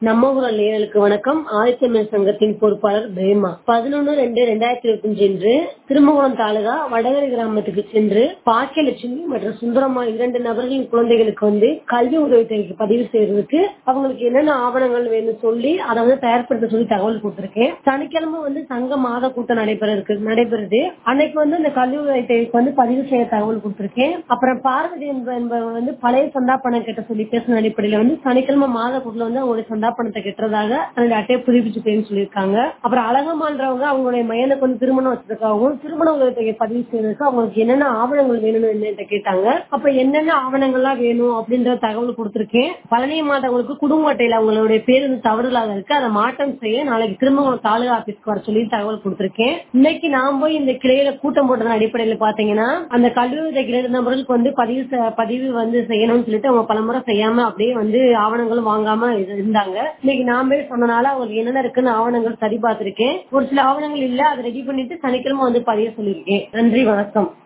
நம்ம ஊரல் நேயர்களுக்கு வணக்கம் ஆதித்தமிழ் சங்கத்தின் பொறுப்பாளர் பிரேமா பதினொன்னு ரெண்டு ரெண்டாயிரத்தி இருபத்தி அஞ்சு இன்று திருமகுளம் தாலுகா வடகரை கிராமத்துக்கு சென்று பாக்கியலட்சுமி மற்றும் சுந்தரம்மா இரண்டு நபர்களின் குழந்தைகளுக்கு வந்து கல்வி உதவித்தொகைக்கு பதிவு செய்யறதுக்கு அவங்களுக்கு என்னென்ன ஆவணங்கள் வேணும்னு சொல்லி அதை வந்து தயார்படுத்த சொல்லி தகவல் கொடுத்திருக்கேன் சனிக்கிழமை வந்து சங்க மாத கூட்டம் நடைபெற இருக்கு நடைபெறுது அன்னைக்கு வந்து இந்த கல்வி உதவித்தொகைக்கு வந்து பதிவு செய்ய தகவல் கொடுத்திருக்கேன் அப்புறம் பார்வதி என்ப- என்பவர் வந்து பழைய சந்தா பணம் கேட்ட சொல்லி பேசின அடிப்படையில வந்து சனிக்கிழமை மாத கூட்டில் வந்து அவங்களுடைய சந்தா பணத்தை கெட்டுறதாக அந்த அட்டையை புதுப்பிச்சுட்டேன்னு சொல்லியிருக்காங்க அப்புறம் அழகமான்றவங்க அவங்களுடைய மயனுக்கு வந்து திருமணம் வச்சதுக்காகவும் திருமண உதவித்தொகை பதிவு செய்யறதுக்கு அவங்களுக்கு என்னென்ன ஆவணங்கள் வேணும்னு என்கிட்ட கேட்டாங்க அப்ப என்னென்ன ஆவணங்கள்லாம் வேணும் அப்படின்ற தகவல் கொடுத்திருக்கேன் பழனி மாதவங்களுக்கு குடும்ப அட்டையில அவங்களுடைய பேர் வந்து தவறுதலாக இருக்கு அதை மாற்றம் செய்ய நாளைக்கு திரும்ப தாலுகா ஆபீஸ்க்கு வர சொல்லி தகவல் கொடுத்திருக்கேன் இன்னைக்கு நான் போய் இந்த கிளையில கூட்டம் போட்டதன் அடிப்படையில பாத்தீங்கன்னா அந்த கல்வி உதவி நபர்களுக்கு வந்து பதிவு செ- பதிவு வந்து செய்யணும்னு சொல்லிட்டு அவங்க பலமுறை செய்யாம அப்படியே வந்து ஆவணங்களும் வாங்காம இரு- இருந்தாங்க இன்னைக்கு நான் போய் சொன்னனால அவங்களுக்கு என்னென்ன இருக்குன்னு ஆவணங்கள் சரி பார்த்திருக்கேன் ஒரு சில ஆவணங்கள் இல்ல அதை ரெடி பண்ணிட்டு சனிக்கிழமை வந்து பதிய சொல்லியிருக்கேன் நன்றி வணக்கம்